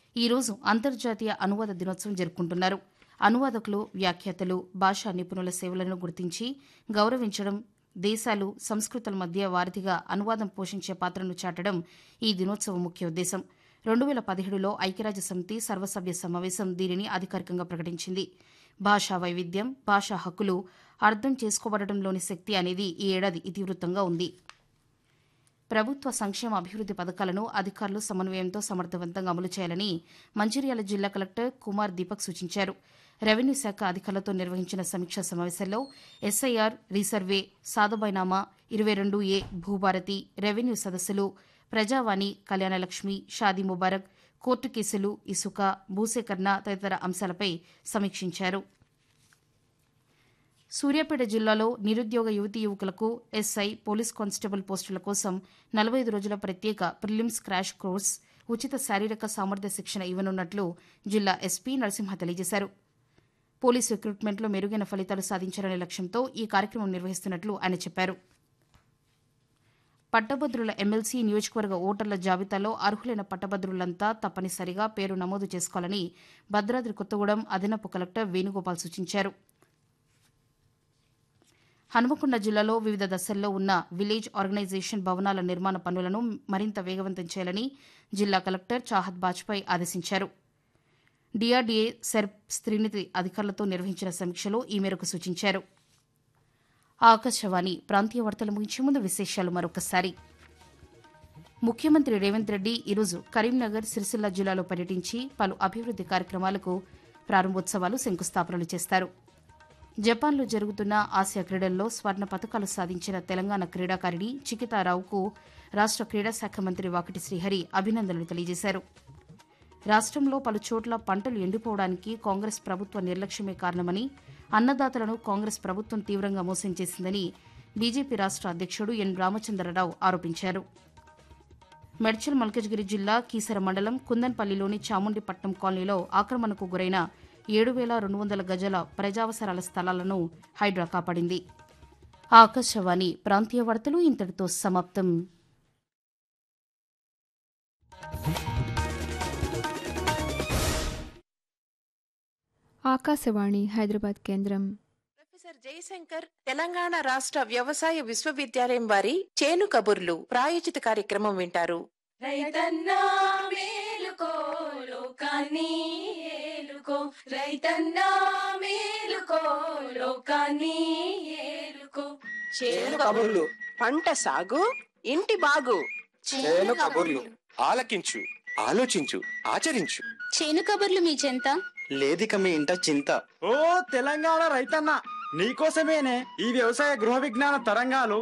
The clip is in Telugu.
ఈరోజు అంతర్జాతీయ అనువాద దినోత్సవం జరుపుకుంటున్నారు అనువాదకులు వ్యాఖ్యాతలు భాషా నిపుణుల సేవలను గుర్తించి గౌరవించడం దేశాలు సంస్కృతుల మధ్య వారధిగా అనువాదం పోషించే పాత్రను చాటడం ఈ దినోత్సవం ముఖ్య ఉద్దేశం రెండు వేల పదిహేడులో ఐక్యరాజ్య సమితి సర్వసభ్య సమావేశం దీనిని అధికారికంగా ప్రకటించింది భాషా వైవిధ్యం భాషా హక్కులు అర్థం చేసుకోబడటంలోని శక్తి అనేది ఈ ఏడాది ఇతివృత్తంగా ఉంది ప్రభుత్వ సంక్షేమ అభివృద్ది పథకాలను అధికారులు సమన్వయంతో సమర్థవంతంగా అమలు చేయాలని మంచిర్యాల జిల్లా కలెక్టర్ కుమార్ దీపక్ సూచించారు రెవెన్యూ శాఖ అధికారులతో నిర్వహించిన సమీక్షా సమావేశంలో ఎస్ఐఆర్ రీసర్వే సాధుబైనామా ఇరవై రెండు ఏ భూభారతి రెవెన్యూ సదస్సులు ప్రజావాణి కళ్యాణలక్ష్మి షాదీ ముబారక్ కోర్టు కేసులు ఇసుక భూసేకరణ తదితర అంశాలపై సమీక్షించారు సూర్యాపేట జిల్లాలో నిరుద్యోగ యువతీ యువకులకు ఎస్ఐ పోలీస్ కానిస్టేబుల్ పోస్టుల కోసం నలభై ఐదు రోజుల ప్రత్యేక ప్రిలిమ్స్ క్రాష్ కోర్స్ ఉచిత శారీరక సామర్థ్య శిక్షణ ఇవ్వనున్నట్లు జిల్లా ఎస్పీ నరసింహ తెలియజేశారు పోలీసు రిక్రూట్మెంట్లో మెరుగైన ఫలితాలు సాధించాలనే లక్ష్యంతో ఈ కార్యక్రమం నిర్వహిస్తున్నట్లు ఆయన చెప్పారు పట్టభద్రుల ఎమ్మెల్సీ నియోజకవర్గ ఓటర్ల జాబితాలో అర్హులైన పట్టభద్రులంతా తప్పనిసరిగా పేరు నమోదు చేసుకోవాలని భద్రాద్రి కొత్తగూడెం అదనపు కలెక్టర్ వేణుగోపాల్ సూచించారు హనుమకొండ జిల్లాలో వివిధ దశల్లో ఉన్న విలేజ్ ఆర్గనైజేషన్ భవనాల నిర్మాణ పనులను మరింత వేగవంతం చేయాలని జిల్లా కలెక్టర్ చాహత్ బాజ్పాయ్ ఆదేశించారు డిఆర్డీఏ సెర్ప్ స్త్రీనిధి అధికారులతో నిర్వహించిన సమీక్షలో ఈ మేరకు సూచించారు ఆకాశవాణి ప్రాంతీయ వార్తలు ముగించే ముందు విశేషాలు మరొకసారి ముఖ్యమంత్రి రేవంత్ రెడ్డి ఈరోజు కరీంనగర్ సిరిసిల్ల జిల్లాలో పర్యటించి పలు అభివృద్ది కార్యక్రమాలకు ప్రారంభోత్సవాలు శంకుస్థాపనలు చేస్తారు జపాన్లో జరుగుతున్న ఆసియా క్రీడల్లో స్వర్ణ పథకాలు సాధించిన తెలంగాణ క్రీడాకారిణి చికితారావుకు రాష్ట క్రీడా శాఖ మంత్రి వాకటి శ్రీహరి అభినందనలు తెలియజేశారు రాష్ట్రంలో పలు చోట్ల పంటలు ఎండిపోవడానికి కాంగ్రెస్ ప్రభుత్వ నిర్లక్ష్యమే కారణమని అన్నదాతలను కాంగ్రెస్ ప్రభుత్వం తీవ్రంగా మోసం చేసిందని బీజేపీ రాష్ట్ర అధ్యక్షుడు ఎన్ రామచంద్రరావు ఆరోపించారు మెడ్చల్ మల్కజ్గిరి జిల్లా కీసర మండలం కుందన్పల్లిలోని చాముండిపట్నం కాలనీలో ఆక్రమణకు గురైన ఏడు వేల రెండు వందల గజాల ప్రజావసరాల స్థలాలను హైడ్రా కాపాడింది ఆకాశవాణి ప్రాంతీయ వార్తలు ఇంతటితో సమాప్తం ఆకాశవాణి హైదరాబాద్ కేంద్రం ప్రొఫెసర్ జయశంకర్ తెలంగాణ రాష్ట్ర వ్యవసాయ విశ్వవిద్యాలయం వారి చేను కబుర్లు ప్రాయోజిత కార్యక్రమం వింటారు రైతన్నా మేలుకో లోకాన్ని ఏలుకో రైతన్నా మేలుకో లోకాన్ని ఏలుకో చేను కబుర్లు పంట సాగు ఇంటి బాగు చేను కబుర్లు ఆలకించు ఆలోచించు ఆచరించు చేను కబుర్లు మీ చెంత లేదిక మీ ఇంట చింత ఓ తెలంగాణ రైతన్న నీకోసమేనే ఈ వ్యవసాయ గృహ విజ్ఞాన తరంగాలు